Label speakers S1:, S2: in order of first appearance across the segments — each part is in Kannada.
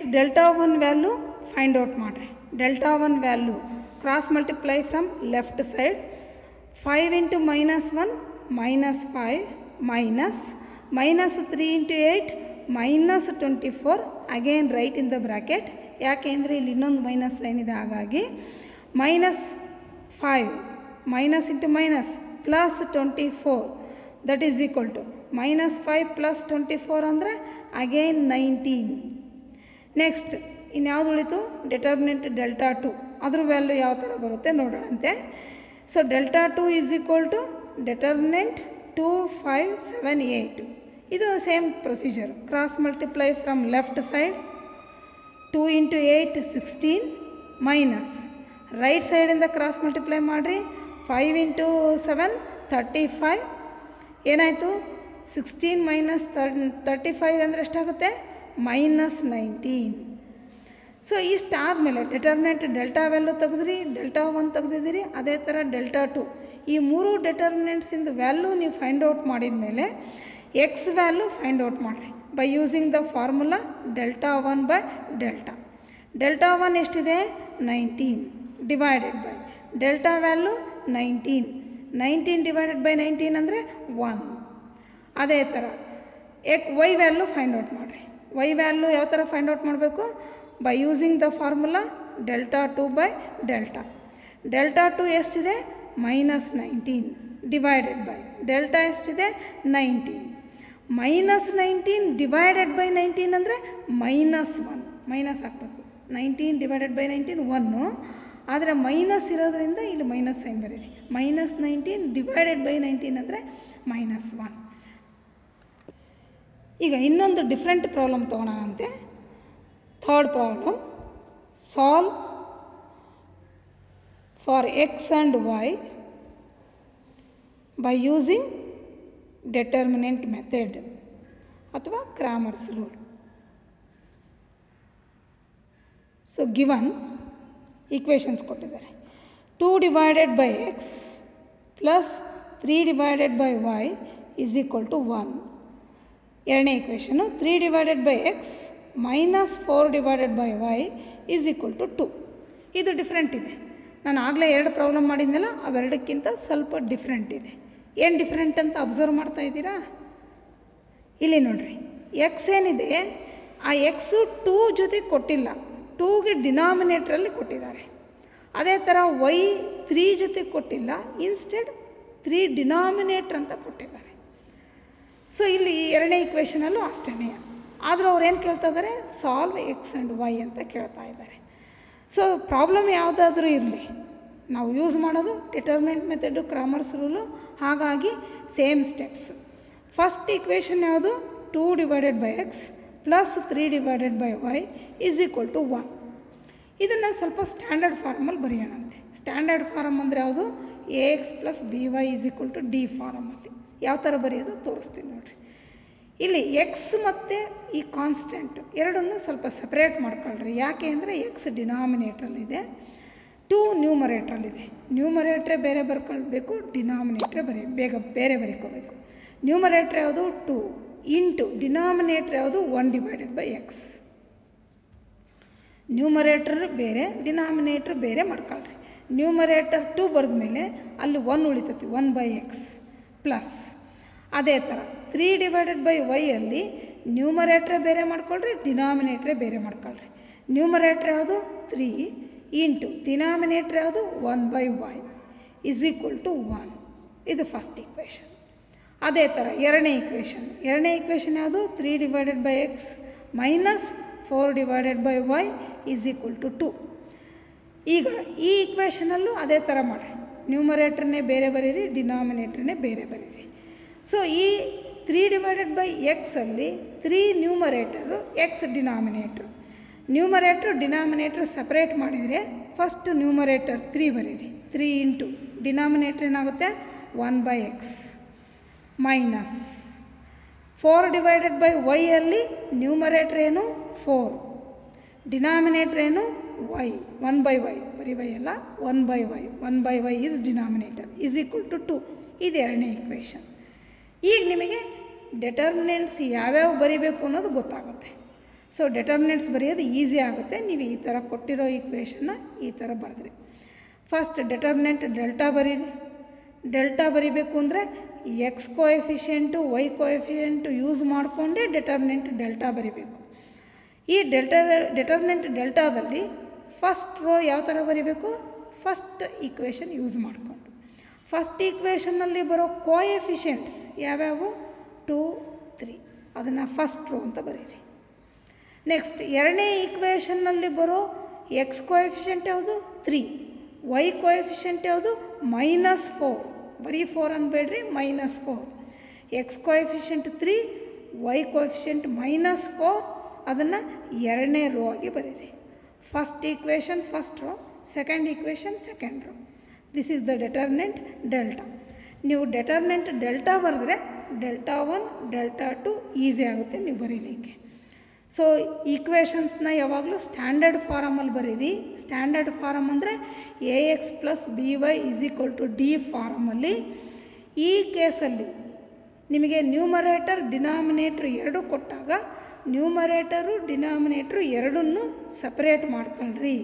S1: Delta one value find out ಮಾಡಿರಿ delta one value cross multiply from left side five into minus one minus five minus minus three into eight minus twenty four again right in the bracket ಯಾಕೆ ಅಂದರೆ ಇಲ್ಲಿ ಇನ್ನೊಂದು ಮೈನಸ್ ಸೈನ್ ಇದೆ ಹಾಗಾಗಿ minus five minus into minus plus twenty four that is equal to minus five plus twenty four ಅಂದರೆ ಅಗೇನ್ ನೈನ್ಟೀನ್ ನೆಕ್ಸ್ಟ್ ಇನ್ಯಾವುದು ಉಳಿತು ಡಿಟರ್ಮಿನೆಂಟ್ ಡೆಲ್ಟಾ ಟು ಅದ್ರ ವ್ಯಾಲ್ಯೂ ಯಾವ ಥರ ಬರುತ್ತೆ ನೋಡೋಣಂತೆ so delta two is equal to determinant two five seven eight ಇದು same procedure cross multiply from left side two into eight sixteen minus right ಸೈಡಿಂದ ಕ್ರಾಸ್ ಮಲ್ಟಿಪ್ಲೈ ಮಾಡಿರಿ five into seven thirty five ಏನಾಯಿತು ಸಿಕ್ಸ್ಟೀನ್ ಮೈನಸ್ ತರ್ ತರ್ಟಿ ಫೈವ್ ಅಂದರೆ ಎಷ್ಟಾಗುತ್ತೆ ಮೈನಸ್ ನೈನ್ಟೀನ್ ಸೊ ಇಷ್ಟು ಆದಮೇಲೆ ಡಿಟರ್ಮಿನೆಂಟ್ ಡೆಲ್ಟಾ ವ್ಯಾಲ್ಯೂ ತೆಗೆದ್ರಿ ಡೆಲ್ಟಾ ಒನ್ ತೆಗೆದಿದ್ದೀರಿ ಅದೇ ಥರ ಡೆಲ್ಟಾ ಟು ಈ ಮೂರು ಡಿಟರ್ಮಿನೆಂಟ್ಸಿಂದು ವ್ಯಾಲ್ಯೂ ನೀವು ಫೈಂಡ್ ಔಟ್ ಮಾಡಿದ ಮೇಲೆ ಎಕ್ಸ್ ವ್ಯಾಲ್ಯೂ ಫೈಂಡ್ ಔಟ್ ಮಾಡಿರಿ by using the formula delta one by delta delta one ಎಷ್ಟಿದೆ nineteen divided by delta value nineteen nineteen divided by nineteen ಅಂದರೆ ಒನ್ ಅದೇ ಥರ ಎಕ್ ವೈ ವ್ಯಾಲ್ಯೂ ಫೈಂಡ್ ಔಟ್ ಮಾಡಿರಿ ವೈ ವ್ಯಾಲ್ಯೂ ಯಾವ ಥರ ಫೈಂಡ್ ಔಟ್ ಮಾಡಬೇಕು by using the formula delta two by delta delta two ಎಷ್ಟಿದೆ minus nineteen divided by delta ಎಷ್ಟಿದೆ nineteen minus nineteen divided by nineteen ಅಂದರೆ ಮೈನಸ್ ಒನ್ ಮೈನಸ್ ಹಾಕಬೇಕು ನೈನ್ಟೀನ್ ಡಿವೈಡೆಡ್ ಬೈ ನೈನ್ಟೀನ್ ಒನ್ನು ಆದರೆ ಮೈನಸ್ ಇರೋದ್ರಿಂದ ಇಲ್ಲಿ ಮೈನಸ್ ಸೈನ್ ಬರೀರಿ minus nineteen divided by nineteen ಅಂದರೆ ಮೈನಸ್ ಒನ್ ಈಗ ಇನ್ನೊಂದು ಡಿಫ್ರೆಂಟ್ ಪ್ರಾಬ್ಲಮ್ ತೊಗೊಳೋಣಂತೆ third problem solve for X and Y by using determinant method ಅಥವಾ Cramer's rule so given equations ಕೊಟ್ಟಿದ್ದಾರೆ two divided by X plus three divided by Y is equal to one ಎರಡನೇ equation three divided by X minus four divided by Y is equal to two ಇದು ಡಿಫ್ರೆಂಟ್ ಇದೆ ನಾನು ಆಗಲೇ ಎರಡು ಪ್ರಾಬ್ಲಮ್ ಮಾಡಿದ್ನಲ್ಲ ಅವೆರಡಕ್ಕಿಂತ ಸ್ವಲ್ಪ ಡಿಫ್ರೆಂಟ್ ಇದೆ ಏನು ಡಿಫ್ರೆಂಟ್ ಅಂತ ಅಬ್ಸರ್ವ್ ಮಾಡ್ತಾ ಇದ್ದೀರಾ ಇಲ್ಲಿ ನೋಡ್ರಿ ಎಕ್ಸ್ ಏನಿದೆ ಆ ಎಕ್ಸು ಟೂ ಜೊತೆ ಕೊಟ್ಟಿಲ್ಲ ಟೂಗೆ ಡಿನಾಮಿನೇಟ್ರಲ್ಲಿ ಕೊಟ್ಟಿದ್ದಾರೆ ಅದೇ ಥರ ವೈ ತ್ರೀ ಜೊತೆ ಕೊಟ್ಟಿಲ್ಲ ಇನ್ಸ್ಟೆಡ್ ತ್ರೀ ಡಿನಾಮಿನೇಟ್ರ್ ಅಂತ ಕೊಟ್ಟಿದ್ದಾರೆ ಸೊ ಇಲ್ಲಿ ಎರಡನೇ ಇಕ್ವೇಷನಲ್ಲೂ ಅಷ್ಟೇ ಆದರೂ ಅವ್ರು ಏನು ಕೇಳ್ತಾ ಇದ್ದಾರೆ ಸಾಲ್ವ್ ಎಕ್ಸ್ ಆ್ಯಂಡ್ ವೈ ಅಂತ ಕೇಳ್ತಾ ಇದ್ದಾರೆ ಸೊ ಪ್ರಾಬ್ಲಮ್ ಯಾವುದಾದ್ರೂ ಇರಲಿ ನಾವು ಯೂಸ್ ಮಾಡೋದು ಡಿಟರ್ಮಿನೆಂಟ್ ಮೆಥಡು ಕ್ರಾಮರ್ಸ್ ರೂಲು ಹಾಗಾಗಿ ಸೇಮ್ ಸ್ಟೆಪ್ಸ್ ಫಸ್ಟ್ ಇಕ್ವೇಷನ್ ಯಾವುದು two divided by X plus three divided by Y is equal to one ಇದನ್ನು ಸ್ವಲ್ಪ ಸ್ಟ್ಯಾಂಡರ್ಡ್ ಫಾರ್ಮಲ್ಲಿ ಬರೆಯೋಣಂತೆ ಸ್ಟ್ಯಾಂಡರ್ಡ್ ಫಾರಮ್ ಅಂದರೆ ಯಾವುದು a x plus b y is equal to d ಫಾರಮಲ್ಲಿ ಯಾವ ಥರ ಬರೆಯೋದು ತೋರಿಸ್ತೀನಿ ನೋಡಿರಿ ಇಲ್ಲಿ ಎಕ್ಸ್ ಮತ್ತು ಈ ಕಾನ್ಸ್ಟೆಂಟ್ ಎರಡನ್ನೂ ಸ್ವಲ್ಪ ಸಪ್ರೇಟ್ ಮಾಡ್ಕೊಳ್ರಿ ಯಾಕೆ ಅಂದರೆ ಎಕ್ಸ್ ಡಿನಾಮಿನೇಟ್ರಲ್ಲಿದೆ ಟು ನ್ಯೂಮರೇಟ್ರಲ್ಲಿದೆ ನ್ಯೂಮರೇಟ್ರೇ ಬೇರೆ ಬರ್ಕೊಳ್ಬೇಕು ಡಿನಾಮಿನೇಟ್ರೇ ಬರೀ ಬೇಗ ಬೇರೆ ಬರೀಕೋಬೇಕು ನ್ಯೂಮರೇಟ್ರ್ ಯಾವುದು ಟು ಇಂಟು ಡಿನಾಮಿನೇಟ್ರ್ ಯಾವುದು one divided by x numerator ಬೇರೆ ಡಿನಾಮಿನೇಟ್ರ್ ಬೇರೆ ಮಾಡ್ಕೊಳ್ರಿ ನ್ಯೂಮರೇಟರ್ ಟು ಬರೆದ ಮೇಲೆ ಅಲ್ಲಿ ಒನ್ ಉಳಿತೈತಿ ಒನ್ ಬೈ ಎಕ್ಸ್ ಪ್ಲಸ್ ಅದೇ ಥರ ತ್ರೀ ಡಿವೈಡೆಡ್ ಬೈ ವೈಯಲ್ಲಿ ನ್ಯೂಮರೇಟ್ರೇ ಬೇರೆ ಮಾಡ್ಕೊಳ್ರಿ ಡಿನಾಮಿನೇಟ್ರೇ ಬೇರೆ ಮಾಡ್ಕೊಳ್ರಿ ನ್ಯೂಮರೇಟ್ರ್ ಯಾವುದು ತ್ರೀ ಇಂಟು ಡಿನಾಮಿನೇಟ್ರ್ ಯಾವುದು one by y is equal to one ಇದು ಫಸ್ಟ್ ಈಕ್ವೇಷನ್ ಅದೇ ಥರ ಎರಡನೇ ಇಕ್ವೇಷನ್ ಎರಡನೇ ಇಕ್ವೇಷನ್ ಯಾವುದು three divided by X minus four divided by Y is equal to two ಈಗ ಈ ಇಕ್ವೇಷನಲ್ಲೂ ಅದೇ ಥರ ಮಾಡಿ ನ್ಯೂಮರೇಟ್ರನ್ನೇ ಬೇರೆ ಬರೀರಿ ಡಿನಾಮಿನೇಟ್ರನ್ನೇ ಬೇರೆ ಬರೀರಿ ಸೊ ಈ ತ್ರೀ ಡಿವೈಡೆಡ್ ಬೈ ಎಕ್ಸಲ್ಲಿ three numerator x denominator numerator denominator separate ಮಾಡಿದರೆ ಫಸ್ಟ್ ನ್ಯೂಮರೇಟರ್ ತ್ರೀ ಬರೀರಿ ತ್ರೀ ಇಂಟು ಡಿನಾಮಿನೇಟ್ರ್ ಏನಾಗುತ್ತೆ one by X minus four divided by ವೈಯಲ್ಲಿ ನ್ಯೂಮರೇಟ್ರ್ ಏನು ಫೋರ್ ಡಿನಾಮಿನೇಟ್ರ್ ಏನು ವೈ ಒನ್ ಬೈ ವೈ ಬರೀ ವೈ ಅಲ್ಲ one by y one by Y is denominator is equal to two ಇದು ಎರಡನೇ ಇಕ್ವೇಷನ್ ಈಗ ನಿಮಗೆ ಡೆಟರ್ಮಿನೆಂಟ್ಸ್ ಯಾವ್ಯಾವ ಬರಿಬೇಕು ಅನ್ನೋದು ಗೊತ್ತಾಗುತ್ತೆ ಸೊ ಡೆಟರ್ಮಿನೆಂಟ್ಸ್ ಬರೆಯೋದು ಈಸಿ ಆಗುತ್ತೆ ನೀವು ಈ ಥರ ಕೊಟ್ಟಿರೋ ಈಕ್ವೇಷನ್ನ ಈ ಥರ ಬರೆದ್ರಿ ಫಸ್ಟ್ ಡೆಟರ್ಮಿನೆಂಟ್ ಡೆಲ್ಟಾ ಬರೀರಿ ಡೆಲ್ಟಾ ಬರಿಬೇಕು ಅಂದರೆ x coefficient y coefficient use ಮಾಡಿಕೊಂಡೇ ಡೆಟರ್ಮಿನೆಂಟ್ ಡೆಲ್ಟಾ ಬರಿಬೇಕು ಈ ಡೆಲ್ಟಾ ಡೆಟರ್ಮಿನೆಂಟ್ ಡೆಲ್ಟಾದಲ್ಲಿ ಫಸ್ಟ್ ರೋ ಯಾವ ಥರ ಬರಿಬೇಕು ಫಸ್ಟ್ ಈಕ್ವೇಷನ್ ಯೂಸ್ ಮಾಡಿಕೊಂಡು ಫಸ್ಟ್ ಈಕ್ವೇಷನ್ನಲ್ಲಿ ಬರೋ ಕೋಎಫಿಷಿಯೆಂಟ್ಸ್ ಯಾವ್ಯಾವು ಟೂ ತ್ರೀ ಅದನ್ನು ಫಸ್ಟ್ ರೋ ಅಂತ ಬರೀರಿ ನೆಕ್ಸ್ಟ್ ಎರಡನೇ ಈಕ್ವೇಷನ್ನಲ್ಲಿ ಬರೋ ಎಕ್ಸ್ ಕೋಎಫಿಷಿಯೆಂಟ್ ಯಾವುದು ತ್ರೀ ವೈ ಕೋಎಫಿಷಿಯೆಂಟ್ ಯಾವುದು ಮೈನಸ್ ಫೋರ್ ಬರೀ ಫೋರ್ ಅನ್ಬೇಡ್ರಿ minus four x coefficient three y coefficient minus four ಅದನ್ನು ಎರಡನೇ ರೋ ಆಗಿ ಬರೀರಿ first equation first row second equation second row this is the determinant delta ನೀವು ಡೆಟರ್ನೆಂಟ್ ಡೆಲ್ಟಾ ಬರೆದ್ರೆ delta one delta two easy ಆಗುತ್ತೆ ನೀವು ಬರೀಲಿಕ್ಕೆ ಸೊ ಈಕ್ವೇಷನ್ಸ್ನ ಯಾವಾಗಲೂ ಸ್ಟ್ಯಾಂಡರ್ಡ್ ಫಾರಮಲ್ಲಿ ಬರೀರಿ ಸ್ಟ್ಯಾಂಡರ್ಡ್ ಫಾರಮ್ ಅಂದರೆ a x plus b y is equal to d ಫಾರಮಲ್ಲಿ ಈ ಕೇಸಲ್ಲಿ ನಿಮಗೆ ನ್ಯೂಮರೇಟರ್ ಡಿನಾಮಿನೇಟ್ರ್ ಎರಡು ಕೊಟ್ಟಾಗ ನ್ಯೂಮರೇಟರು ಡಿನಾಮಿನೇಟ್ರು ಎರಡನ್ನೂ ಸಪ್ರೇಟ್ ಮಾಡ್ಕೊಳ್ರಿ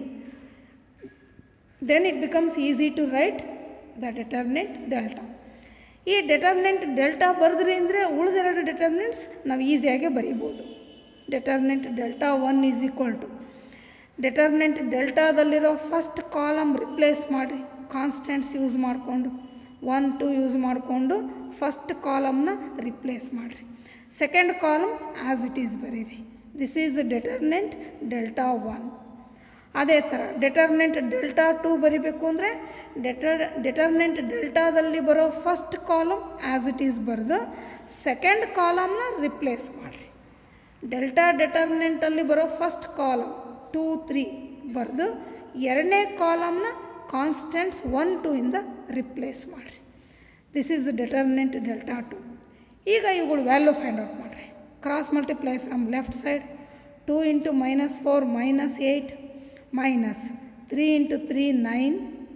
S1: then it becomes easy to write the determinant delta ಈ ಡೆಟರ್ಮಿನೆಂಟ್ ಡೆಲ್ಟಾ ಬರೆದ್ರಿ ಅಂದರೆ ಉಳಿದೆರಡು ಡೆಟರ್ಮಿನೆಂಟ್ಸ್ ನಾವು ಈಸಿಯಾಗಿ ಬರೀಬೋದು determinant delta one is equal to determinant ಡೆಲ್ಟಾದಲ್ಲಿರೋ ಫಸ್ಟ್ ಕಾಲಮ್ ರಿಪ್ಲೇಸ್ ಮಾಡಿ ಕಾನ್ಸ್ಟೆಂಟ್ಸ್ ಯೂಸ್ ಮಾಡಿಕೊಂಡು ಒನ್ ಟು ಯೂಸ್ ಮಾಡಿಕೊಂಡು ಫಸ್ಟ್ ಕಾಲಮ್ನ ರಿಪ್ಲೇಸ್ ಮಾಡಿರಿ second column as it is ಬರೀರಿ this is determinant delta one ಅದೇ ಥರ ಡೆಟರ್ಮಿನೆಂಟ್ ಡೆಲ್ಟಾ ಟು ಬರಿಬೇಕು ಅಂದರೆ ಡೆಟರ್ ಡೆಟರ್ಮಿನೆಂಟ್ ಡೆಲ್ಟಾದಲ್ಲಿ ಬರೋ first column as it is ಬರೆದು ಸೆಕೆಂಡ್ ಕಾಲಮ್ನ ರಿಪ್ಲೇಸ್ ಮಾಡಿರಿ ಡೆಲ್ಟಾ ಡೆಟರ್ಮಿನೆಂಟಲ್ಲಿ ಬರೋ ಫಸ್ಟ್ ಕಾಲಮ್ ಟೂ ತ್ರೀ ಬರೆದು ಎರಡನೇ ಕಾಲಮ್ನ ಕಾನ್ಸ್ಟೆಂಟ್ಸ್ ಒನ್ ಟು ಇಂದ ರಿಪ್ಲೇಸ್ ಮಾಡಿರಿ this is determinant delta two ಈಗ ಇವುಗಳು ವ್ಯಾಲ್ಯೂ ಫೈಂಡ್ ಔಟ್ ಮಾಡಿರಿ cross multiply from left side two into minus four minus eight minus three into three nine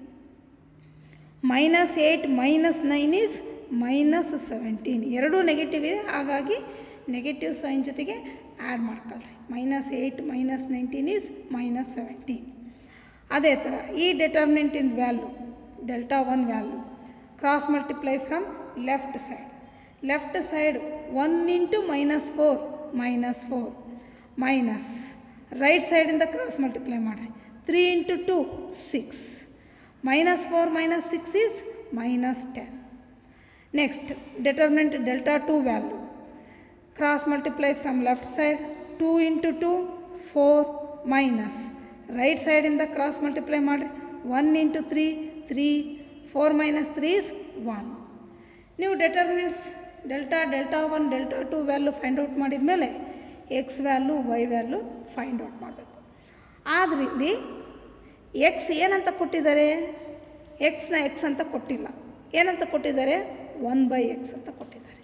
S1: minus eight minus nine is minus seventeen ಎರಡೂ ನೆಗೆಟಿವ್ ಇದೆ ಹಾಗಾಗಿ ನೆಗೆಟಿವ್ ಸೈನ್ ಜೊತೆಗೆ ಆ್ಯಡ್ ಮಾಡ್ಕೊಳ್ರಿ minus eight minus nineteen is minus seventeen ಅದೇ ಥರ ಈ ಡೆಟರ್ಮಿನೆಂಟಿಂದ value delta one value cross multiply from left side left side one into minus four minus four minus right ಸೈಡಿಂದ ಕ್ರಾಸ್ ಮಲ್ಟಿಪ್ಲೈ ಮಾಡಿರಿ three into two six minus four minus six is minus ten next determinant delta two value cross multiply from left side two into two four minus right ಸೈಡಿಂದ ಕ್ರಾಸ್ ಮಲ್ಟಿಪ್ಲೈ ಮಾಡಿರಿ one into three three four minus three is one ನೀವು determinants delta delta one delta two value find out ಮಾಡಿದ ಮೇಲೆ x value y value find out ಮಾಡಬೇಕು ಆದರೆ ಇಲ್ಲಿ ಎಕ್ಸ್ ಏನಂತ ಕೊಟ್ಟಿದ್ದಾರೆ ಎಕ್ಸ್ನ ಎಕ್ಸ್ ಅಂತ ಕೊಟ್ಟಿಲ್ಲ ಏನಂತ ಕೊಟ್ಟಿದ್ದಾರೆ ಒನ್ ಬೈ ಎಕ್ಸ್ ಅಂತ ಕೊಟ್ಟಿದ್ದಾರೆ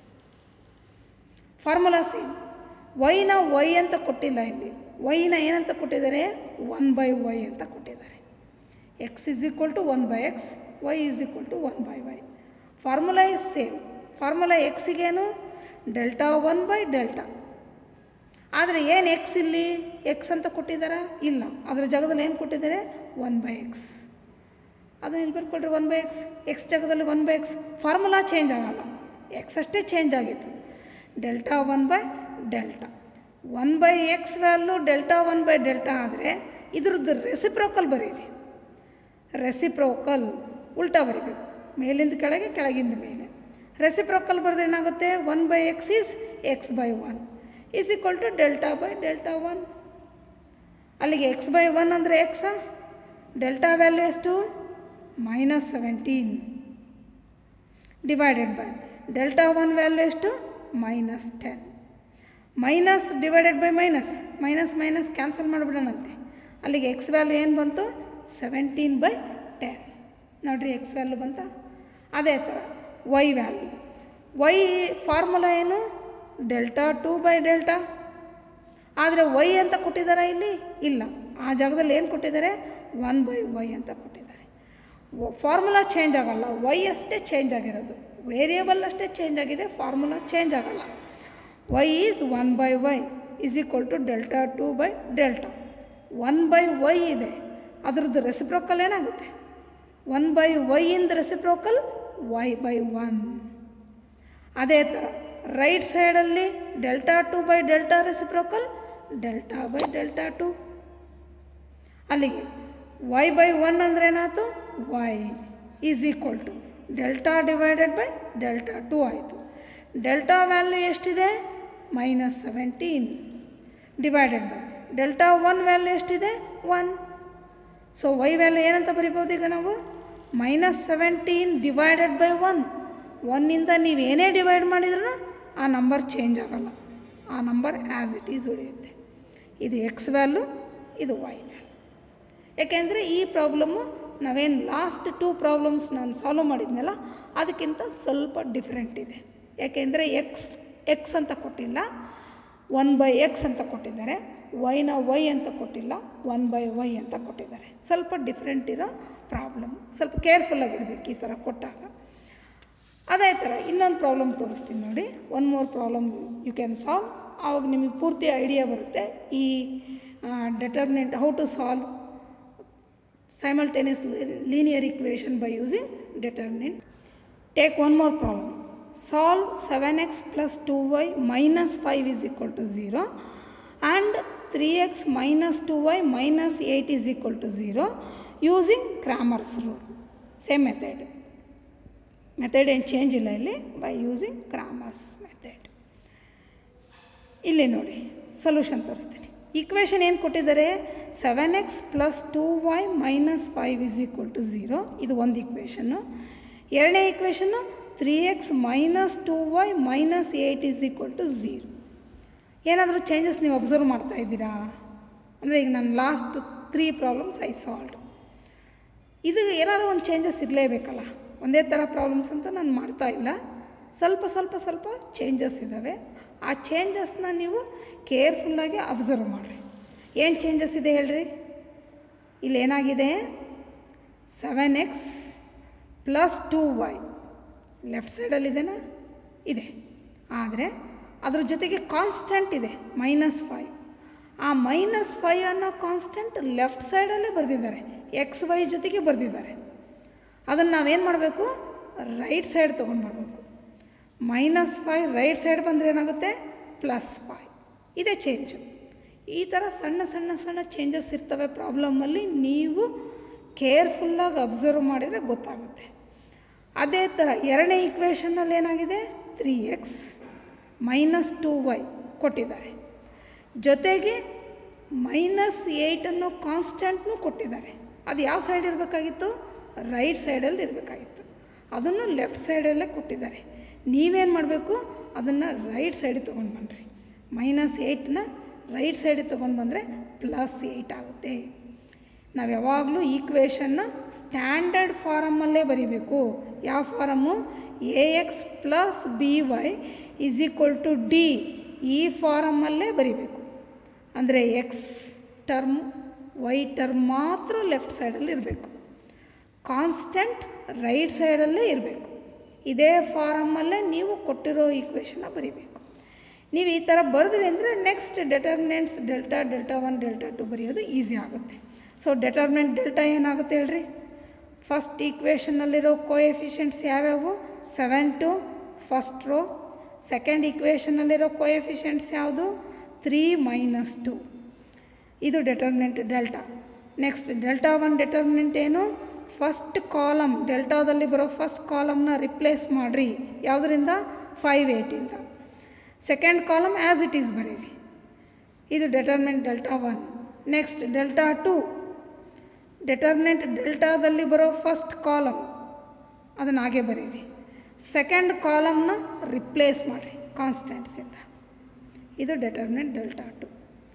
S1: ಫಾರ್ಮುಲಾ ಸೇಮ್ ವೈನ ವೈ ಅಂತ ಕೊಟ್ಟಿಲ್ಲ ಇಲ್ಲಿ ವೈನ ಏನಂತ ಕೊಟ್ಟಿದ್ದಾರೆ ಒನ್ ಬೈ ವೈ ಅಂತ ಕೊಟ್ಟಿದ್ದಾರೆ x is equal to one by x y is equal to one by y formula is same formula ಎಕ್ಸಿಗೇನು ಡೆಲ್ಟಾ ಒನ್ ಬೈ ಡೆಲ್ಟಾ ಆದರೆ ಏನು ಎಕ್ಸ್ ಇಲ್ಲಿ ಎಕ್ಸ್ ಅಂತ ಕೊಟ್ಟಿದ್ದಾರಾ ಇಲ್ಲ ಅದರ ಜಾಗದಲ್ಲಿ ಏನು ಕೊಟ್ಟಿದ್ದಾರೆ ಒನ್ ಬೈ ಎಕ್ಸ್ ಅದನ್ನ ಇಲ್ಲಿ ಬರ್ಕೊಳ್ರಿ ಒನ್ ಬೈ ಎಕ್ಸ್ ಎಕ್ಸ್ ಜಾಗದಲ್ಲಿ one by x formula change ಆಗಲ್ಲ ಎಕ್ಸ್ ಅಷ್ಟೇ ಚೇಂಜ್ ಆಗಿತ್ತು delta one by delta one by x value delta one by delta ಆದರೆ ಇದ್ರದ್ದು ರೆಸಿಪ್ರೋಕಲ್ ಬರೀರಿ ರೆಸಿಪ್ರೋಕಲ್ ಉಲ್ಟಾ ಬರಿಬೇಕು ಮೇಲಿಂದ ಕೆಳಗೆ ಕೆಳಗಿಂದ ಮೇಲೆ ರೆಸಿಪ್ರೋಕಲ್ ಬರೆದ್ರೆ ಏನಾಗುತ್ತೆ one by x is x by one is equal to delta by delta one ಅಲ್ಲಿಗೆ ಎಕ್ಸ್ ಬೈ ಒನ್ ಅಂದರೆ ಎಕ್ಸ ಡೆಲ್ಟಾ ವ್ಯಾಲ್ಯೂ ಎಷ್ಟು minus seventeen divided by delta one value ಎಷ್ಟು minus ten minus divided by minus minus minus cancel ಮಾಡಿಬಿಡೋಣಂತೆ ಅಲ್ಲಿಗೆ ಎಕ್ಸ್ ವ್ಯಾಲ್ಯೂ ಏನು ಬಂತು ಸೆವೆಂಟೀನ್ ಬೈ ಟೆನ್ ನೋಡಿರಿ ಎಕ್ಸ್ ವ್ಯಾಲ್ಯೂ ಬಂತ ಅದೇ ಥರ ವೈ ವ್ಯಾಲ್ಯೂ ವೈ ಫಾರ್ಮುಲಾ ಏನು ಡೆಲ್ಟಾ ಟೂ ಬೈ ಡೆಲ್ಟಾ ಆದರೆ ವೈ ಅಂತ ಕೊಟ್ಟಿದ್ದಾರಾ ಇಲ್ಲಿ ಇಲ್ಲ ಆ ಜಾಗದಲ್ಲಿ ಏನು ಕೊಟ್ಟಿದ್ದಾರೆ ಒನ್ ಬೈ ವೈ ಅಂತ ಕೊಟ್ಟಿದ್ದಾರೆ ಫಾರ್ಮುಲಾ ಚೇಂಜ್ ಆಗಲ್ಲ ವೈ ಅಷ್ಟೇ ಚೇಂಜ್ ಆಗಿರೋದು ವೇರಿಯೇಬಲ್ ಅಷ್ಟೇ ಚೇಂಜ್ ಆಗಿದೆ ಫಾರ್ಮುಲಾ ಚೇಂಜ್ ಆಗಲ್ಲ y is one by y is equal to delta two by delta one by y ಇದೆ ಅದ್ರದ್ದು ರೆಸಿಪ್ರೋಕಲ್ ಏನಾಗುತ್ತೆ ಒನ್ ಬೈ ವೈ ಇಂದ ರೆಸಿಪ್ರೋಕಲ್ ವೈ ಬೈ ಒನ್ ಅದೇ ಥರ ರೈಟ್ ಸೈಡಲ್ಲಿ delta two by delta reciprocal delta by delta two ಅಲ್ಲಿಗೆ ವೈ ಬೈ ಒನ್ ಅಂದರೆ ಏನಾಯ್ತು y is equal to delta divided by delta two ಆಯಿತು ಡೆಲ್ಟಾ ವ್ಯಾಲ್ಯೂ ಎಷ್ಟಿದೆ minus seventeen divided by delta one value ಎಷ್ಟಿದೆ ಒನ್ ಸೊ ವೈ ವ್ಯಾಲ್ಯೂ ಏನಂತ ಬರಿಬೋದು ಈಗ ನಾವು minus seventeen divided by one ಒನ್ನಿಂದ ನೀವು ಏನೇ ಡಿವೈಡ್ ಮಾಡಿದ್ರೂ ಆ ನಂಬರ್ ಚೇಂಜ್ ಆಗೋಲ್ಲ ಆ ನಂಬರ್ ಆ್ಯಸ್ ಇಟ್ ಈಸ್ ಉಳಿಯುತ್ತೆ ಇದು ಎಕ್ಸ್ ವ್ಯಾಲ್ಯೂ ಇದು ವೈ ವ್ಯಾಲ್ಯೂ ಯಾಕೆಂದರೆ ಈ ಪ್ರಾಬ್ಲಮ್ಮು ನಾವೇನು ಲಾಸ್ಟ್ ಟೂ ಪ್ರಾಬ್ಲಮ್ಸ್ ನಾನು ಸಾಲ್ವ್ ಮಾಡಿದ್ನಲ್ಲ ಅದಕ್ಕಿಂತ ಸ್ವಲ್ಪ ಡಿಫ್ರೆಂಟ್ ಇದೆ ಯಾಕೆಂದರೆ ಎಕ್ಸ್ ಎಕ್ಸ್ ಅಂತ ಕೊಟ್ಟಿಲ್ಲ ಒನ್ ಬೈ ಎಕ್ಸ್ ಅಂತ ಕೊಟ್ಟಿದ್ದಾರೆ ವೈನ ವೈ ಅಂತ ಕೊಟ್ಟಿಲ್ಲ ಒನ್ ಬೈ ವೈ ಅಂತ ಕೊಟ್ಟಿದ್ದಾರೆ ಸ್ವಲ್ಪ ಡಿಫ್ರೆಂಟ್ ಇರೋ ಪ್ರಾಬ್ಲಮ್ ಸ್ವಲ್ಪ ಕೇರ್ಫುಲ್ಲಾಗಿರ್ಬೇಕು ಈ ಥರ ಕೊಟ್ಟಾಗ ಅದೇ ಥರ ಇನ್ನೊಂದು ಪ್ರಾಬ್ಲಮ್ ತೋರಿಸ್ತೀನಿ ನೋಡಿ one more problem you can solve ಆವಾಗ ನಿಮಗೆ ಪೂರ್ತಿ ಐಡಿಯಾ ಬರುತ್ತೆ ಈ determinant how to solve simultaneous linear equation by using determinant. Take one more problem. Solve 7x plus 2y minus 5 is equal to 0 and 3x minus 2y minus 8 is equal to 0 using Cramer's rule. Same method. Method ಏನು ಚೇಂಜ್ ಇಲ್ಲ ಇಲ್ಲಿ ಬೈ ಯೂಸಿಂಗ್ ಕ್ರಾಮರ್ಸ್ ಮೆಥಡ್ ಇಲ್ಲಿ ನೋಡಿ ಸೊಲ್ಯೂಷನ್ ತೋರಿಸ್ತೀನಿ ಈಕ್ವೇಷನ್ ಏನು ಕೊಟ್ಟಿದ್ದಾರೆ seven x plus two y minus five is equal to zero ಇದು ಒಂದು ಈಕ್ವೇಷನ್ನು ಎರಡನೇ equation three x minus two y minus eight is equal to zero ಏನಾದರೂ ಚೇಂಜಸ್ ನೀವು ಅಬ್ಸರ್ವ್ ಮಾಡ್ತಾ ಇದ್ದೀರಾ ಅಂದರೆ ಈಗ ನಾನು last three problems I solve ಇದು ಏನಾದರೂ ಒಂದು ಚೇಂಜಸ್ ಇರಲೇಬೇಕಲ್ಲ ಒಂದೇ ಥರ ಪ್ರಾಬ್ಲಮ್ಸ್ ಅಂತ ನಾನು ಮಾಡ್ತಾ ಇಲ್ಲ ಸ್ವಲ್ಪ ಸ್ವಲ್ಪ ಸ್ವಲ್ಪ ಚೇಂಜಸ್ ಇದ್ದಾವೆ ಆ ಚೇಂಜಸ್ನ ನೀವು ಕೇರ್ಫುಲ್ಲಾಗಿ ಅಬ್ಸರ್ವ್ ಮಾಡಿರಿ ಏನು ಚೇಂಜಸ್ ಇದೆ ಹೇಳ್ರಿ ಇಲ್ಲಿ ಏನಾಗಿದೆ seven x plus two y left ಸೈಡಲ್ಲಿದೆನಾ ಇದೆ ಆದರೆ ಅದ್ರ ಜೊತೆಗೆ ಕಾನ್ಸ್ಟೆಂಟ್ ಇದೆ ಮೈನಸ್ ಫೈವ್ ಆ ಮೈನಸ್ ಫೈವ್ ಅನ್ನೋ ಕಾನ್ಸ್ಟೆಂಟ್ ಲೆಫ್ಟ್ ಸೈಡಲ್ಲೇ ಬರೆದಿದ್ದಾರೆ ಎಕ್ಸ್ ವೈ ಜೊತೆಗೆ ಬರೆದಿದ್ದಾರೆ ಅದನ್ನು ನಾವೇನು ಮಾಡಬೇಕು ರೈಟ್ ಸೈಡ್ ತೊಗೊಂಡು ಬರಬೇಕು ಮೈನಸ್ ಫೈವ್ ರೈಟ್ ಸೈಡ್ ಬಂದರೆ ಏನಾಗುತ್ತೆ ಪ್ಲಸ್ ಫೈವ್ ಇದೇ ಚೇಂಜು ಈ ಥರ ಸಣ್ಣ ಸಣ್ಣ ಸಣ್ಣ ಚೇಂಜಸ್ ಇರ್ತವೆ ಪ್ರಾಬ್ಲಮ್ಮಲ್ಲಿ ನೀವು ಕೇರ್ಫುಲ್ಲಾಗಿ ಅಬ್ಸರ್ವ್ ಮಾಡಿದರೆ ಗೊತ್ತಾಗುತ್ತೆ ಅದೇ ಥರ ಎರಡನೇ ಈಕ್ವೇಷನ್ನಲ್ಲಿ ಏನಾಗಿದೆ three x minus two y ಕೊಟ್ಟಿದ್ದಾರೆ ಜೊತೆಗೆ ಮೈನಸ್ ಏಯ್ಟ್ ಅನ್ನೋ ಕಾನ್ಸ್ಟೆಂಟ್ನೂ ಕೊಟ್ಟಿದ್ದಾರೆ ಅದು ಯಾವ ಸೈಡ್ ಇರಬೇಕಾಗಿತ್ತು ರೈಟ್ ಸೈಡಲ್ಲಿ ಇರಬೇಕಾಗಿತ್ತು ಅದನ್ನು ಲೆಫ್ಟ್ ಸೈಡಲ್ಲೇ ಕೊಟ್ಟಿದ್ದಾರೆ ನೀವೇನು ಮಾಡಬೇಕು ಅದನ್ನು ರೈಟ್ ಸೈಡಿಗೆ ತೊಗೊಂಡು ಬನ್ನಿರಿ ಮೈನಸ್ ಏಯ್ಟನ್ನ ರೈಟ್ ಸೈಡಿಗೆ ತೊಗೊಂಡು ಬಂದರೆ ಪ್ಲಸ್ ಏಯ್ಟ್ ಆಗುತ್ತೆ ನಾವು ಯಾವಾಗಲೂ ಈಕ್ವೇಷನ್ನ ಸ್ಟ್ಯಾಂಡರ್ಡ್ ಫಾರಮಲ್ಲೇ ಬರೀಬೇಕು ಯಾವ form a x plus b y is equal to d ಈ ಫಾರಮಲ್ಲೇ ಬರೀಬೇಕು ಅಂದರೆ ಎಕ್ಸ್ ಟರ್ಮ್ ವೈ ಟರ್ಮ್ ಮಾತ್ರ ಲೆಫ್ಟ್ ಸೈಡಲ್ಲಿ ಇರಬೇಕು ಕಾನ್ಸ್ಟೆಂಟ್ ರೈಟ್ ಸೈಡಲ್ಲೇ ಇರಬೇಕು ಇದೇ ಫಾರಮಲ್ಲೇ ನೀವು ಕೊಟ್ಟಿರೋ ಈಕ್ವೇಷನ್ನ ಬರೀಬೇಕು ನೀವು ಈ ಥರ ಬರೆದ್ರಿ ಅಂದರೆ next determinants delta delta one delta two ಬರೆಯೋದು ಈಸಿ ಆಗುತ್ತೆ ಸೊ ಡೆಟರ್ಮಿನೆಂಟ್ ಡೆಲ್ಟಾ ಏನಾಗುತ್ತೆ ಹೇಳ್ರಿ ಫಸ್ಟ್ ಈಕ್ವೇಷನ್ನಲ್ಲಿರೋ ಕೋಎಫಿಷಿಯೆಂಟ್ಸ್ ಯಾವ್ಯಾವು seven two first row second ಈಕ್ವೇಷನ್ನಲ್ಲಿರೋ ಕೋಎಫಿಷಿಯೆಂಟ್ಸ್ ಯಾವುದು ತ್ರೀ ಮೈನಸ್ ಟು ಇದು determinant delta next delta one determinant ಏನು ಫಸ್ಟ್ ಕಾಲಮ್ ಡೆಲ್ಟಾದಲ್ಲಿ ಬರೋ ಫಸ್ಟ್ ಕಾಲಮ್ನ ರಿಪ್ಲೇಸ್ ಮಾಡಿರಿ ಯಾವುದರಿಂದ ಫೈವ್ ಏಯ್ಟಿಂದ second column as it is ಬರೀರಿ ಇದು determinant delta one next delta two determinant ಡೆಲ್ಟಾದಲ್ಲಿ ಬರೋ ಫಸ್ಟ್ ಕಾಲಮ್ ಅದನ್ನು ಹಾಗೆ ಬರೀರಿ ಸೆಕೆಂಡ್ ಕಾಲಮ್ನ ರಿಪ್ಲೇಸ್ ಮಾಡಿರಿ ಕಾನ್ಸ್ಟೆಂಟ್ಸಿಂದ ಇದು ಡೆಟರ್ಮಿನೆಂಟ್ ಡೆಲ್ಟಾ ಟು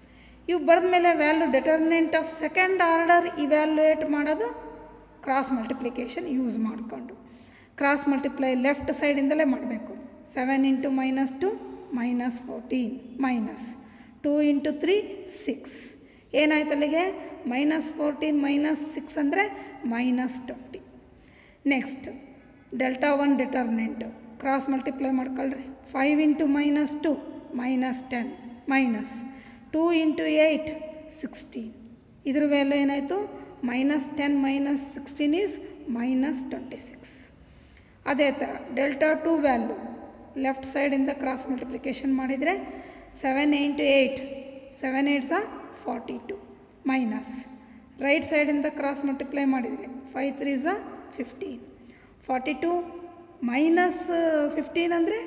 S1: ಇವು ಬರೆದ ಮೇಲೆ value determinant of second order evaluate ಮಾಡೋದು ಕ್ರಾಸ್ ಮಲ್ಟಿಪ್ಲಿಕೇಶನ್ ಯೂಸ್ ಮಾಡಿಕೊಂಡು ಕ್ರಾಸ್ ಮಲ್ಟಿಪ್ಲೈ ಲೆಫ್ಟ್ ಸೈಡಿಂದಲೇ ಮಾಡಬೇಕು seven into minus two minus fourteen minus two into three six ಏನಾಯ್ತು ಅಲ್ಲಿಗೆ ಮೈನಸ್ ಫೋರ್ಟೀನ್ ಮೈನಸ್ ಸಿಕ್ಸ್ ಅಂದರೆ minus twenty next delta one determinant cross multiply ಮಾಡ್ಕೊಳ್ರಿ five into minus two minus ten minus two into eight sixteen ಇದ್ರ ವ್ಯಾಲ್ಯೂ ಏನಾಯಿತು minus ten minus sixteen is minus twenty six ಅದೇ ಥರ ಡೆಲ್ಟಾ ಟು ವ್ಯಾಲ್ಯೂ ಲೆಫ್ಟ್ ಸೈಡಿಂದ ಕ್ರಾಸ್ ಮಲ್ಟಿಪ್ಲಿಕೇಶನ್ ಮಾಡಿದರೆ seven into eight seven eights forty two minus right ಸೈಡಿಂದ ಕ್ರಾಸ್ ಮಲ್ಟಿಪ್ಲೈ ಮಾಡಿದರೆ five threes fifteen forty two minus fifteen ಅಂದರೆ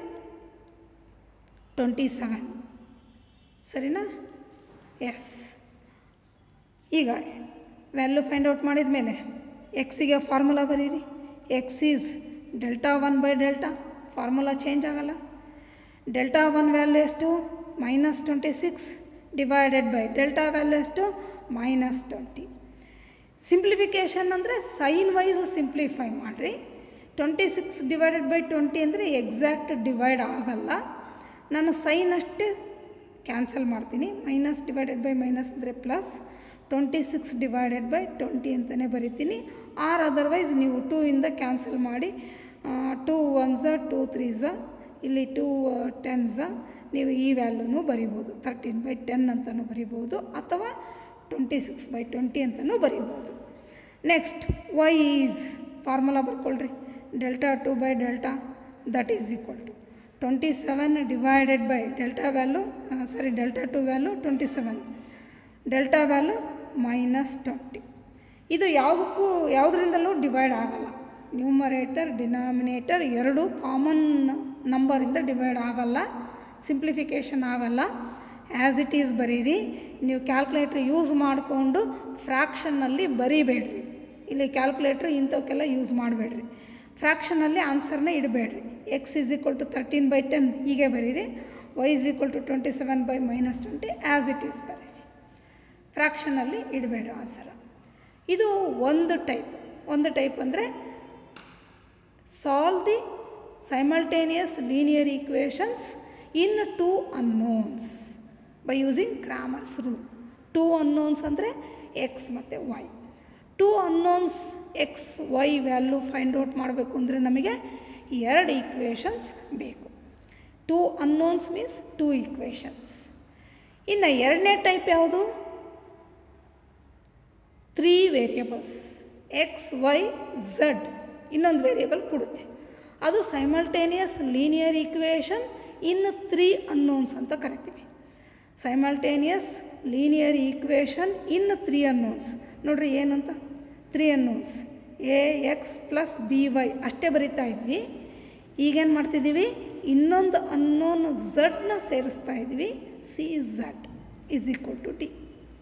S1: ಟ್ವೆಂಟಿ ಸೆವೆನ್ ಸರಿನಾ ಎಸ್ ಈಗ ವ್ಯಾಲ್ಯೂ ಫೈಂಡ್ ಔಟ್ ಮಾಡಿದ ಮೇಲೆ ಎಕ್ಸಿಗೆ ಫಾರ್ಮುಲಾ ಬರೀರಿ x is delta one by delta formula change ಆಗಲ್ಲ ಡೆಲ್ಟಾ ಒನ್ ವ್ಯಾಲ್ಯೂ ಎಷ್ಟು minus twenty six divided by delta value ಎಷ್ಟು ಮೈನಸ್ ಟ್ವೆಂಟಿ ಸಿಂಪ್ಲಿಫಿಕೇಷನ್ ಅಂದರೆ ಸೈನ್ ವೈಸ್ ಸಿಂಪ್ಲಿಫೈ ಮಾಡಿರಿ twenty six divided by twenty ಅಂದರೆ ಎಕ್ಸಾಕ್ಟ್ ಡಿವೈಡ್ ಆಗಲ್ಲ ನಾನು ಸೈನ್ ಅಷ್ಟೇ ಕ್ಯಾನ್ಸಲ್ ಮಾಡ್ತೀನಿ ಮೈನಸ್ ಡಿವೈಡೆಡ್ ಬೈ ಮೈನಸ್ ಅಂದರೆ plus twenty six divided by twenty ಅಂತಲೇ ಬರಿತೀನಿ ಆರ್ ಅದರ್ವೈಸ್ ನೀವು ಟೂ ಇಂದ ಕ್ಯಾನ್ಸಲ್ ಮಾಡಿ ಟೂ ಒನ್ಸ ಟೂ ತ್ರೀಸ ಇಲ್ಲಿ ಟೂ ಟೆನ್ಸ ನೀವು ಈ ವ್ಯಾಲ್ಯೂನು ಬರಿಬೋದು ತರ್ಟೀನ್ ಬೈ ಟೆನ್ ಅಂತಲೂ ಬರಿಬೋದು ಅಥವಾ ಟ್ವೆಂಟಿ ಸಿಕ್ಸ್ ಬೈ ಟ್ವೆಂಟಿ ಅಂತಲೂ ಬರಿಬೋದು ನೆಕ್ಸ್ಟ್ ವೈ ಈಸ್ ಫಾರ್ಮುಲಾ ಬರ್ಕೊಳ್ರಿ delta two by delta that is equal to twenty seven divided by delta value sorry delta two value twenty seven delta value minus twenty ಇದು ಯಾವುದಕ್ಕೂ ಯಾವುದರಿಂದಲೂ ಡಿವೈಡ್ ಆಗಲ್ಲ ನ್ಯೂಮರೇಟರ್ ಡಿನಾಮಿನೇಟರ್ ಎರಡು ಕಾಮನ್ ನಂಬರಿಂದ ಡಿವೈಡ್ ಆಗಲ್ಲ ಸಿಂಪ್ಲಿಫಿಕೇಷನ್ ಆಗಲ್ಲ ಆ್ಯಸ್ ಇಟ್ ಈಸ್ ಬರೀರಿ ನೀವು ಕ್ಯಾಲ್ಕುಲೇಟ್ರ್ ಯೂಸ್ ಮಾಡಿಕೊಂಡು ಫ್ರ್ಯಾಕ್ಷನ್ನಲ್ಲಿ ಬರೀಬೇಡ್ರಿ ಇಲ್ಲಿ ಕ್ಯಾಲ್ಕುಲೇಟ್ರ್ ಇಂಥವಕ್ಕೆಲ್ಲ ಯೂಸ್ ಮಾಡಬೇಡ್ರಿ ಫ್ರ್ಯಾಕ್ಷನಲ್ಲಿ ಆನ್ಸರ್ನ ಇಡಬೇಡ್ರಿ x is equal to thirteen by ten ಹೀಗೆ ಬರೀರಿ y is equal to twenty seven by minus twenty as it is ಬರೀರಿ ಫ್ರ್ಯಾಕ್ಷನಲ್ಲಿ ಇಡಬೇಡ್ರಿ ಆನ್ಸರ್ ಇದು ಒಂದು ಟೈಪ್ ಒಂದು ಟೈಪ್ ಅಂದರೆ solve the simultaneous linear equations in two unknowns by using Cramer's rule two unknowns ಅಂದರೆ ಎಕ್ಸ್ ಮತ್ತು y two unknowns x y value find out ಮಾಡಬೇಕು ಅಂದರೆ ನಮಗೆ ಎರಡು ಈಕ್ವೇಷನ್ಸ್ ಬೇಕು two unknowns means two equations ಇನ್ನು ಎರಡನೇ ಟೈಪ್ ಯಾವುದು three variables x y z ಇನ್ನೊಂದು ವೇರಿಯಬಲ್ ಕೊಡುತ್ತೆ ಅದು simultaneous linear equation in three unknowns ಅಂತ ಕರಿತೀವಿ simultaneous linear equation in three unknowns ನೋಡ್ರಿ ಏನಂತ three unknowns a x plus b y ಅಷ್ಟೇ ಬರಿತಾ ಇದ್ವಿ ಈಗೇನು ಮಾಡ್ತಿದ್ದೀವಿ ಇನ್ನೊಂದು ಅನ್ನೋನ್ ಝಡ್ನ ಸೇರಿಸ್ತಾ ಇದ್ವಿ c z is equal to t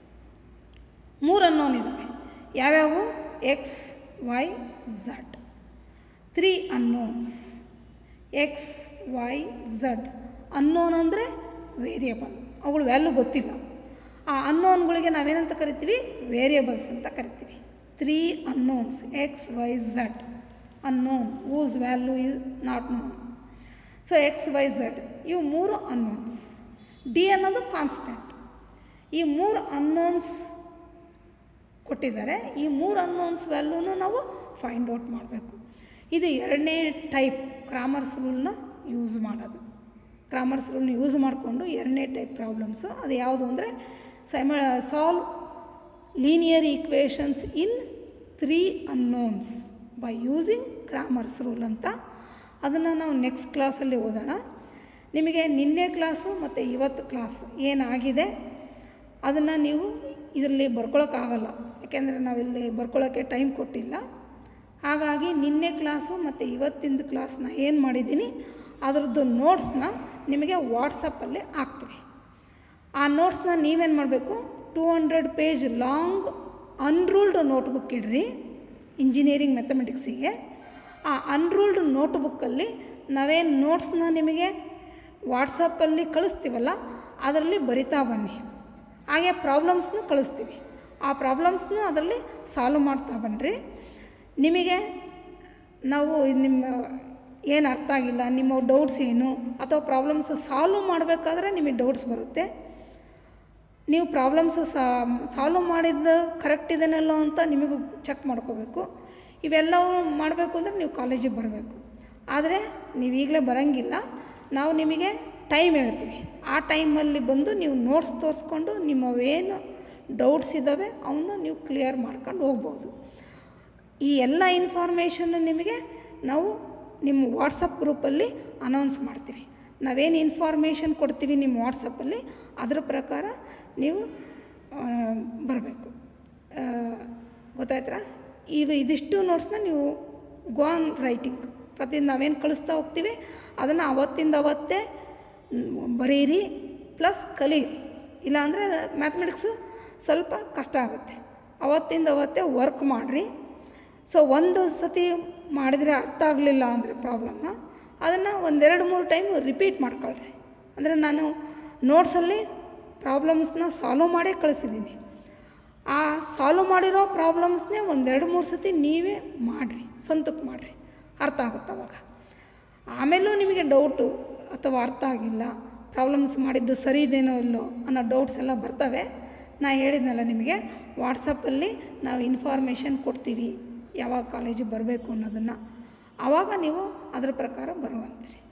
S1: ಮೂರು ಅನ್ನೋನ್ ಇದ್ದಾವೆ ಯಾವ್ಯಾವು x y z three unknowns x y z unknown ಅಂದರೆ ವೇರಿಯಬಲ್ ಅವುಗಳ ವ್ಯಾಲ್ಯೂ ಗೊತ್ತಿಲ್ಲ ಆ ಅನ್ನೋನ್ಗಳಿಗೆ ನಾವೇನಂತ ಕರಿತೀವಿ ವೇರಿಯಬಲ್ಸ್ ಅಂತ ಕರಿತೀವಿ three unknowns x y z unknown whose value is not known so x y z ಇವು ಮೂರು ಅನ್ನೋನ್ಸ್ ಡಿ ಅನ್ನೋದು ಕಾನ್ಸ್ಟೆಂಟ್ ಈ ಮೂರು ಅನ್ನೋನ್ಸ್ ಕೊಟ್ಟಿದ್ದಾರೆ ಈ ಮೂರು ಅನ್ನೋನ್ಸ್ ವ್ಯಾಲ್ಯೂನು ನಾವು ಫೈಂಡ್ ಔಟ್ ಮಾಡಬೇಕು ಇದು ಎರಡನೇ ಟೈಪ್ ಕ್ರಾಮರ್ಸ್ ರೂಲ್ನ ಯೂಸ್ ಮಾಡೋದು ಕ್ರಾಮರ್ಸ್ ರೂಲ್ನ ಯೂಸ್ ಮಾಡಿಕೊಂಡು ಎರಡನೇ ಟೈಪ್ ಪ್ರಾಬ್ಲಮ್ಸು ಅದು ಯಾವುದು ಅಂದರೆ ಸೈಮ solve linear equations in three unknowns by using Cramer's rule ಅಂತ ಅದನ್ನು ನಾವು ನೆಕ್ಸ್ಟ್ ಕ್ಲಾಸಲ್ಲಿ ಓದೋಣ ನಿಮಗೆ ನಿನ್ನೆ ಕ್ಲಾಸು ಮತ್ತು ಇವತ್ತು ಕ್ಲಾಸ್ ಏನಾಗಿದೆ ಅದನ್ನು ನೀವು ಇದರಲ್ಲಿ ಬರ್ಕೊಳಕ್ಕಾಗಲ್ಲ ಯಾಕೆಂದರೆ ನಾವಿಲ್ಲಿ ಬರ್ಕೊಳ್ಳೋಕ್ಕೆ ಟೈಮ್ ಕೊಟ್ಟಿಲ್ಲ ಹಾಗಾಗಿ ನಿನ್ನೆ ಕ್ಲಾಸು ಮತ್ತು ಇವತ್ತಿಂದು ಕ್ಲಾಸ್ನ ಏನು ಮಾಡಿದ್ದೀನಿ ಅದರದ್ದು ನೋಟ್ಸ್ನ ನಿಮಗೆ ವಾಟ್ಸಪ್ಪಲ್ಲಿ ಹಾಕ್ತೀವಿ ಆ ನೋಟ್ಸ್ನ ನೀವೇನು ಮಾಡಬೇಕು two hundred page long unruled notebook ಇಡ್ರಿ ಇಂಜಿನಿಯರಿಂಗ್ ಮೆಥಮೆಟಿಕ್ಸಿಗೆ ಆ ಅನ್ರೂಲ್ಡ್ ನೋಟ್ಬುಕ್ಕಲ್ಲಿ ನಾವೇನು ನೋಟ್ಸ್ನ ನಿಮಗೆ ವಾಟ್ಸಪ್ಪಲ್ಲಿ ಕಳಿಸ್ತೀವಲ್ಲ ಅದರಲ್ಲಿ ಬರಿತಾ ಬನ್ನಿ ಹಾಗೆ ಪ್ರಾಬ್ಲಮ್ಸ್ನ ಕಳಿಸ್ತೀವಿ ಆ ಪ್ರಾಬ್ಲಮ್ಸ್ನ ಅದರಲ್ಲಿ ಸಾಲ್ವ್ ಮಾಡ್ತಾ ಬನ್ನಿರಿ ನಿಮಗೆ ನಾವು ನಿಮ್ಮ ಏನು ಅರ್ಥ ಆಗಿಲ್ಲ ನಿಮ್ಮ ಡೌಟ್ಸ್ ಏನು ಅಥವಾ ಪ್ರಾಬ್ಲಮ್ಸ್ ಸಾಲ್ವ್ ಮಾಡಬೇಕಾದ್ರೆ ನಿಮಗೆ ಡೌಟ್ಸ್ ಬರುತ್ತೆ ನೀವು ಪ್ರಾಬ್ಲಮ್ಸ್ ಸಾಲ್ವ್ ಮಾಡಿದ್ದು ಕರೆಕ್ಟ್ ಇದೆನಲ್ಲೋ ಅಂತ ನಿಮಗೂ ಚೆಕ್ ಮಾಡ್ಕೋಬೇಕು ಇವೆಲ್ಲವೂ ಮಾಡಬೇಕು ಅಂದರೆ ನೀವು ಕಾಲೇಜಿಗೆ ಬರಬೇಕು ಆದರೆ ನೀವು ಈಗಲೇ ಬರೋಂಗಿಲ್ಲ ನಾವು ನಿಮಗೆ ಟೈಮ್ ಹೇಳ್ತೀವಿ ಆ ಟೈಮಲ್ಲಿ ಬಂದು ನೀವು ನೋಟ್ಸ್ ತೋರಿಸ್ಕೊಂಡು ನಿಮ್ಮವೇನು ಡೌಟ್ಸ್ ಇದ್ದಾವೆ ಅವನ್ನ ನೀವು ಕ್ಲಿಯರ್ ಮಾಡ್ಕೊಂಡು ಹೋಗ್ಬೋದು ಈ ಎಲ್ಲ ಇನ್ಫಾರ್ಮೇಷನ್ನು ನಿಮಗೆ ನಾವು ನಿಮ್ಮ ವಾಟ್ಸಪ್ ಗ್ರೂಪಲ್ಲಿ ಅನೌನ್ಸ್ ಮಾಡ್ತೀವಿ ನಾವೇನು ಇನ್ಫಾರ್ಮೇಷನ್ ಕೊಡ್ತೀವಿ ನಿಮ್ಮ ವಾಟ್ಸಪ್ಪಲ್ಲಿ ಅದ್ರ ಪ್ರಕಾರ ನೀವು ಬರಬೇಕು ಗೊತ್ತಾಯ್ತಾ ಈಗ ಇದಿಷ್ಟು ನೋಟ್ಸ್ನ ನೀವು ಗೋ ಆನ್ ರೈಟಿಂಗ್ ಪ್ರತಿ ನಾವೇನು ಕಳಿಸ್ತಾ ಹೋಗ್ತೀವಿ ಅದನ್ನು ಅವತ್ತಿಂದ ಅವತ್ತೇ ಮ್, ಬರೀರಿ ಪ್ಲಸ್ ಕಲೀರಿ ಇಲ್ಲಾಂದರೆ ಮ್ಯಾಥಮೆಟಿಕ್ಸು ಸ್ವಲ್ಪ ಕಷ್ಟ ಆಗುತ್ತೆ ಅವತ್ತಿಂದ ಅವತ್ತೇ ವರ್ಕ್ ಮಾಡಿರಿ ಸೊ ಒಂದು ಸತಿ ಮಾಡಿದರೆ ಅರ್ಥ ಆಗಲಿಲ್ಲ ಅಂದರೆ ಪ್ರಾಬ್ಲಮ್ನ ಅದನ್ನು ಒಂದೆರಡು ಮೂರು ಟೈಮ್ ರಿಪೀಟ್ ಮಾಡ್ಕೊಳ್ರಿ ಅಂದರೆ ನಾನು ನೋಟ್ಸಲ್ಲಿ ಪ್ರಾಬ್ಲಮ್ಸ್ನ ಸಾಲ್ವ್ ಮಾಡೇ ಕಳಿಸಿದ್ದೀನಿ ಆ ಸಾಲ್ವ್ ಮಾಡಿರೋ ಪ್ರಾಬ್ಲಮ್ಸ್ನೇ ಒಂದೆರಡು ಮೂರು ಸತಿ ನೀವೇ ಮಾಡಿರಿ ಸ್ವಂತಕ್ಕೆ ಮಾಡಿರಿ ಅರ್ಥ ಆಗುತ್ತೆ ಅವಾಗ ಆಮೇಲೂ ನಿಮಗೆ ಡೌಟು ಅಥವಾ ಅರ್ಥ ಆಗಿಲ್ಲ ಪ್ರಾಬ್ಲಮ್ಸ್ ಮಾಡಿದ್ದು ಸರಿ ಇದೇನೋ ಇಲ್ಲೋ ಅನ್ನೋ ಡೌಟ್ಸ್ ಎಲ್ಲ ಬರ್ತವೆ ನಾ ಹೇಳಿದ್ನಲ್ಲ ನಿಮಗೆ ವಾಟ್ಸಪ್ಪಲ್ಲಿ ನಾವು ಇನ್ಫಾರ್ಮೇಷನ್ ಕೊಡ್ತೀವಿ ಯಾವಾಗ ಕಾಲೇಜಿಗೆ ಬರಬೇಕು ಅನ್ನೋದನ್ನು ಆವಾಗ ನೀವು ಅದ್ರ ಪ್ರಕಾರ ಬರುವಂತಿರಿ